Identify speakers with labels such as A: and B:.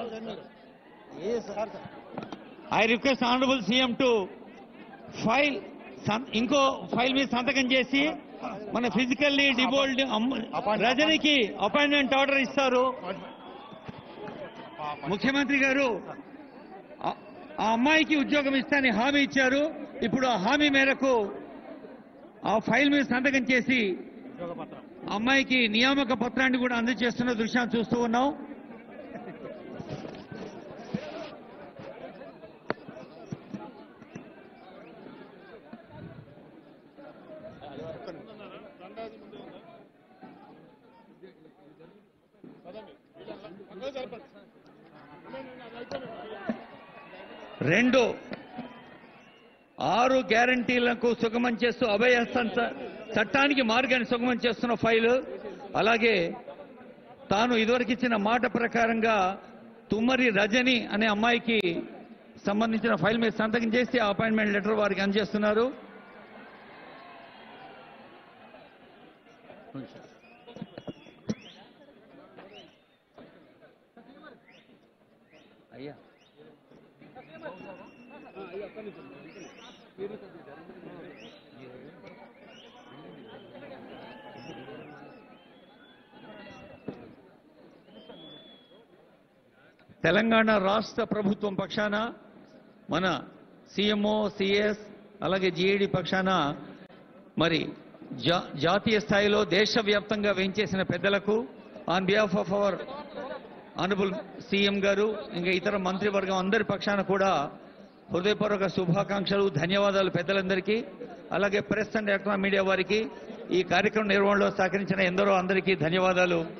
A: I request honourable CM to file ఇంకో file మీద సంతకం చేసి మన ఫిజికల్లీ డిబోల్డ్ రజనికి అపాయింట్మెంట్ ఆర్డర్ ఇస్తారు ముఖ్యమంత్రి గారు ఆ- ఆ అమ్మాయికి ఉద్యోగం ఇస్తానని హామీ ఇచ్చారు ఇప్పుడు ఆ హామీ మేరకు ఆ ఫైల్ మీద సంతకం చేసి ఆ అమ్మాయికి నియామక పత్రాన్ని కూడా అందజేస్తున్న దృశ్యాన్ని చూస్తూ ఉన్నాం రెండు ఆరు గ్యారంటీలకు సుగమం చేస్తూ అభయహస్తం చ- చట్టానికి మార్గాన్ని సుగమం చేస్తున్న ఫైలు అలాగే తాను ఇదివరకు ఇచ్చిన మాట ప్రకారంగా తుమ్మరి రజని అనే అమ్మాయికి సంబంధించిన ఫైల్ మీద సంతకం చేసి ఆ అపాయింట్మెంట్ లెటర్ వారికి అందజేస్తున్నారు అయ్యా తెలంగాణ రాష్ట్ర ప్రభుత్వం పక్షాన మన సీఎంఓ సిఎస్ అలాగే జీఏడి పక్షాన మరి జా- జాతీయ స్థాయిలో దేశవ్యాప్తంగా వేయించేసిన పెద్దలకు on behalf of our honourable CM గారు ఇంకా ఇతర మంత్రివర్గం అందరి పక్షాన కూడా హృదయపూర్వక శుభాకాంక్షలు ధన్యవాదాలు పెద్దలందరికీ అలాగే ప్రెస్ అండ్ ఎలక్ట్రానిక్ మీడియా వారికి ఈ కార్యక్రమం నిర్వహణలో సహకరించిన ఎందరో అందరికీ ధన్యవాదాలు